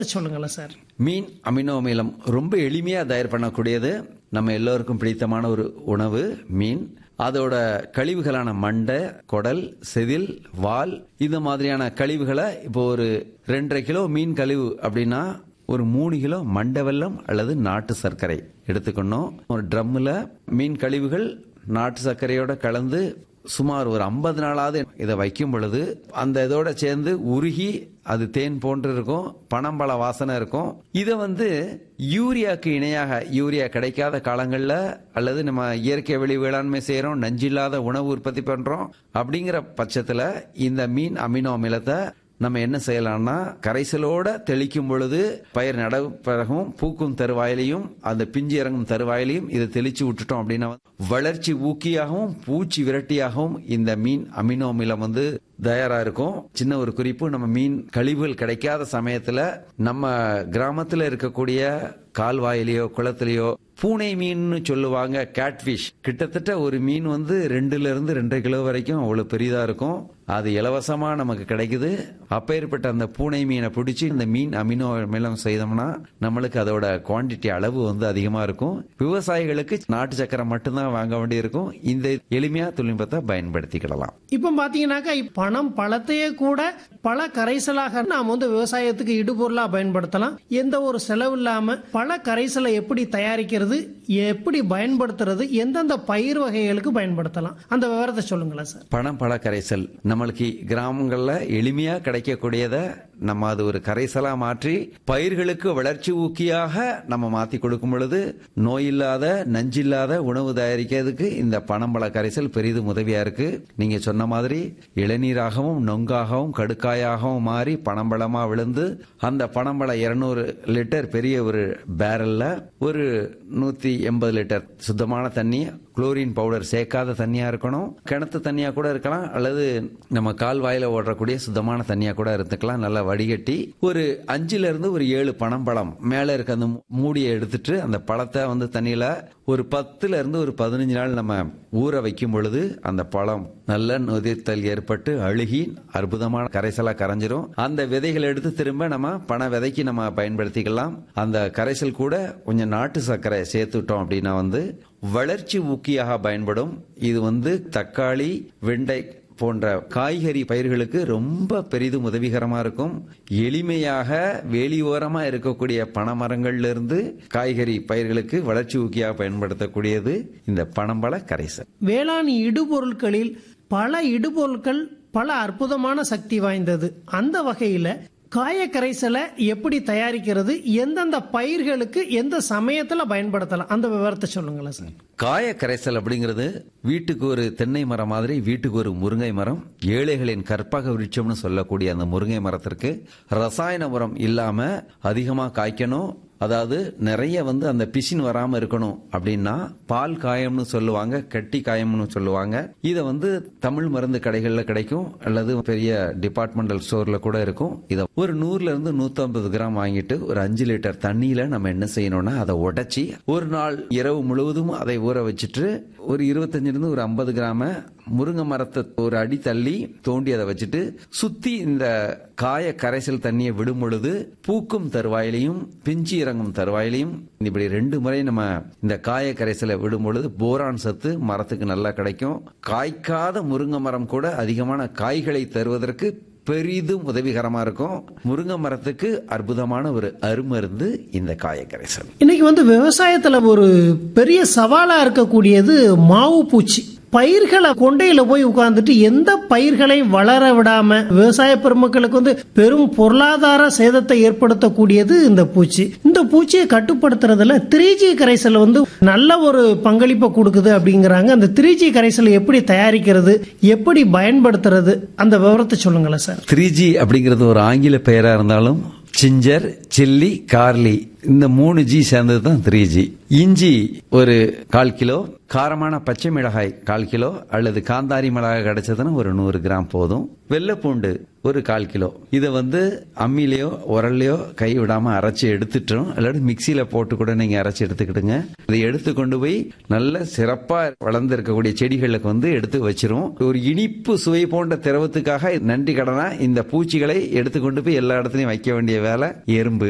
சொல்லுங்களேன் சார் மீன் அமினோ அமிலம் ரொம்ப எளிமையா தயார் பண்ணக்கூடியது நம்ம எல்லோருக்கும் பிடித்தமான ஒரு உணவு மீன் அதோட கழிவுகளான மண்டை குடல் செதில் வால் இந்த மாதிரியான கழிவுகளை இப்போ ஒரு ரெண்டரை கிலோ மீன் கழிவு அப்படின்னா ஒரு மூணு கிலோ மண்டை வெல்லம் அல்லது நாட்டு சர்க்கரை எடுத்துக்கணும் ஒரு ட்ரம்மில் மீன் கழிவுகள் நாட்டு சர்க்கரையோட கலந்து சுமார் ஒரு ஐம்பது நாளாவது இதை வைக்கும் பொழுது அந்த இதோட சேர்ந்து உருகி அது தேன் போன்று இருக்கும் பனம்பழ வாசனை இருக்கும் இதை வந்து யூரியாக்கு இணையாக யூரியா கிடைக்காத காலங்களில் அல்லது நம்ம இயற்கை வெளி வேளாண்மை செய்கிறோம் நஞ்சில்லாத உணவு உற்பத்தி பண்ணுறோம் அப்படிங்கிற பட்சத்தில் இந்த மீன் அமினோ அமிலத்தை நம்ம என்ன செய்யலாம்னா கரைசலோட தெளிக்கும் பொழுது பயிர் நட பிறகும் பூக்கும் தருவாயிலையும் அந்த பிஞ்சு இறங்கும் தருவாயிலையும் இதை தெளிச்சு விட்டுட்டோம் அப்படின்னா வளர்ச்சி ஊக்கியாகவும் பூச்சி விரட்டியாகவும் இந்த மீன் அமினோ அமிலம் வந்து தயாரா இருக்கும் சின்ன ஒரு குறிப்பு நம்ம மீன் கழிவுகள் கிடைக்காத சமயத்துல நம்ம கிராமத்துல இருக்கக்கூடிய கால்வாயிலையோ குளத்திலேயோ பூனை மீன்னு சொல்லுவாங்க கேட்ஃபிஷ் கிட்டத்தட்ட ஒரு மீன் வந்து ரெண்டுல இருந்து ரெண்டரை கிலோ வரைக்கும் அவ்வளவு பெரிதா இருக்கும் அது இலவசமா நமக்கு கிடைக்குது அப்பேற்பட்ட அந்த பூனை மீனை பிடிச்சி இந்த மீன் அமினோ அமிலம் செய்தோம்னா நம்மளுக்கு அதோட குவாண்டிட்டி அளவு வந்து அதிகமா இருக்கும் விவசாயிகளுக்கு நாட்டு சக்கரை மட்டும்தான் வாங்க வேண்டியிருக்கும் இந்த எளிமையா தொழில்நுட்பத்தை பயன்படுத்திக்கிடலாம் இப்போ பாத்தீங்கன்னாக்கா இப்ப பணம் பழத்தையே கூட பல கரைசலாக நாம் வந்து விவசாயத்துக்கு இடுபொருளா பயன்படுத்தலாம் எந்த ஒரு செலவு இல்லாம பல கரைசலை எப்படி தயாரிக்கிறது எப்படி பயன்படுத்துறது எந்தெந்த பயிர் வகைகளுக்கு பயன்படுத்தலாம் அந்த விவரத்தை சொல்லுங்களேன் சார் பணம் பழ கரைசல் நம்மளுக்கு கிராமங்கள்ல எளிமையா கிடைக்கக்கூடியத நம்ம அது ஒரு கரைசலா மாற்றி பயிர்களுக்கு வளர்ச்சி ஊக்கியாக நம்ம மாத்தி கொடுக்கும் பொழுது நோயில்லாத நஞ்சில்லாத உணவு தயாரிக்கிறதுக்கு இந்த பனம்பழ கரைசல் பெரிதும் உதவியா இருக்கு நீங்க சொன்ன மாதிரி இளநீராகவும் நொங்காகவும் கடுக்காயாகவும் மாறி பனம்பழமா விழுந்து அந்த பனம்பழ இருநூறு லிட்டர் பெரிய ஒரு பேரல்ல ஒரு நூத்தி எண்பது லிட்டர் சுத்தமான தண்ணி குளோரின் பவுடர் சேர்க்காத தண்ணியா இருக்கணும் கிணத்து தண்ணியா கூட இருக்கலாம் அல்லது நம்ம கால்வாயில ஓடுறக்கூடிய சுத்தமான தண்ணியா கூட இருந்துக்கலாம் நல்லா வடிகட்டி ஒரு அஞ்சுல இருந்து ஒரு ஏழு பனம்பழம் மேல இருக்க அந்த மூடியை எடுத்துட்டு அந்த பழத்தை வந்து தண்ணியில ஒரு பத்துல இருந்து ஒரு பதினஞ்சு நாள் நம்ம ஊற வைக்கும் பொழுது அந்த பழம் நல்ல நொதித்தல் ஏற்பட்டு அழுகி அற்புதமான கரைசலா கரைஞ்சிரும் அந்த விதைகளை எடுத்து திரும்ப நம்ம பண விதைக்கு நம்ம பயன்படுத்திக்கலாம் அந்த கரைசல் கூட கொஞ்சம் நாட்டு சர்க்கரை சேர்த்துட்டோம் அப்படின்னா வந்து வளர்ச்சி ஊக்கியாக பயன்படும் இது வந்து தக்காளி வெண்டை போன்ற காய்கறி பயிர்களுக்கு ரொம்ப பெரிதும் உதவிகரமா இருக்கும் எளிமையாக வேலியோரமா இருக்கக்கூடிய பனைமரங்கள்ல இருந்து காய்கறி பயிர்களுக்கு வளர்ச்சி ஊக்கியாக பயன்படுத்தக்கூடியது இந்த பனம்பழ கரைசல் வேளாண் இடுபொருட்களில் பல இடுபொருட்கள் பல அற்புதமான சக்தி வாய்ந்தது அந்த வகையில காய கரைசலை எப்படி தயாரிக்கிறது எந்தெந்த பயிர்களுக்கு எந்த சமயத்துல பயன்படுத்தலாம் அந்த விவரத்தை சொல்லுங்களேன் சார் காய கரைசல் அப்படிங்கிறது வீட்டுக்கு ஒரு தென்னை மரம் மாதிரி வீட்டுக்கு ஒரு முருங்கை மரம் ஏழைகளின் கற்பக விருட்சம்னு சொல்லக்கூடிய அந்த முருங்கை மரத்திற்கு ரசாயன உரம் இல்லாம அதிகமா காய்க்கணும் அதாவது நிறைய வந்து அந்த பிசின் வராம இருக்கணும் அப்படின்னா பால் காயம்னு சொல்லுவாங்க கட்டி காயம்னு சொல்லுவாங்க இதை வந்து தமிழ் மருந்து கடைகள்ல கிடைக்கும் அல்லது பெரிய டிபார்ட்மெண்டல் ஸ்டோர்ல கூட இருக்கும் இதை ஒரு நூறுல இருந்து நூத்தி ஐம்பது கிராம் வாங்கிட்டு ஒரு அஞ்சு லிட்டர் தண்ணியில நம்ம என்ன செய்யணும்னா அதை உடைச்சி ஒரு நாள் இரவு முழுவதும் அதை ஊற வச்சுட்டு ஒரு இருபத்தஞ்சுல இருந்து ஒரு ஐம்பது கிராம முருங்கை மரத்தை ஒரு அடி தள்ளி தோண்டி அதை வச்சுட்டு சுத்தி இந்த காய கரைசல் தண்ணியை விடும் பொழுது பூக்கும் தருவாயிலையும் பிஞ்சு இறங்கும் தருவாயிலையும் இப்படி ரெண்டு முறை நம்ம இந்த காய கரைசலை விடும் பொழுது போரான் சத்து மரத்துக்கு நல்லா கிடைக்கும் காய்க்காத முருங்கை மரம் கூட அதிகமான காய்களை தருவதற்கு பெரிதும் உதவிகரமா இருக்கும் முருங்கை மரத்துக்கு அற்புதமான ஒரு அருமருந்து இந்த காய கரைசல் இன்னைக்கு வந்து விவசாயத்துல ஒரு பெரிய சவாலா இருக்கக்கூடியது மாவு பூச்சி பயிர்களை கொண்டையில போய் உட்கார்ந்துட்டு எந்த பயிர்களையும் வளர விடாம விவசாய பெருமக்களுக்கு வந்து பெரும் பொருளாதார சேதத்தை ஏற்படுத்தக்கூடியது இந்த பூச்சி இந்த பூச்சியை கட்டுப்படுத்துறதுல த்ரீ ஜி கரைசல் வந்து நல்ல ஒரு பங்களிப்பை கொடுக்குது அப்படிங்கிறாங்க அந்த த்ரீ ஜி கரைசலை எப்படி தயாரிக்கிறது எப்படி பயன்படுத்துறது அந்த விவரத்தை சொல்லுங்களேன் சார் த்ரீ ஜி அப்படிங்கிறது ஒரு ஆங்கில பெயரா இருந்தாலும் சிஞ்சர் சில்லி கார்லி இந்த மூணு ஜி சேர்ந்தது தான் த்ரீ ஜி இஞ்சி ஒரு கால் கிலோ காரமான பச்சை மிளகாய் கால் கிலோ அல்லது காந்தாரி மிளகாய் கிடைச்சதுன்னா ஒரு நூறு கிராம் போதும் வெள்ளைப்பூண்டு ஒரு கால் கிலோ இதை வந்து அம்மிலேயோ உரல்லையோ கை விடாம அரைச்சி எடுத்துட்டோம் அல்லது மிக்சியில போட்டு கூட நீங்க அரைச்சி எடுத்துக்கிடுங்க இதை எடுத்து கொண்டு போய் நல்ல சிறப்பா வளர்ந்து இருக்கக்கூடிய செடிகளுக்கு வந்து எடுத்து வச்சிரும் ஒரு இனிப்பு சுவை போன்ற திரவத்துக்காக நன்றி கடனா இந்த பூச்சிகளை எடுத்து கொண்டு போய் எல்லா இடத்துலயும் வைக்க வேண்டிய வேலை எறும்பு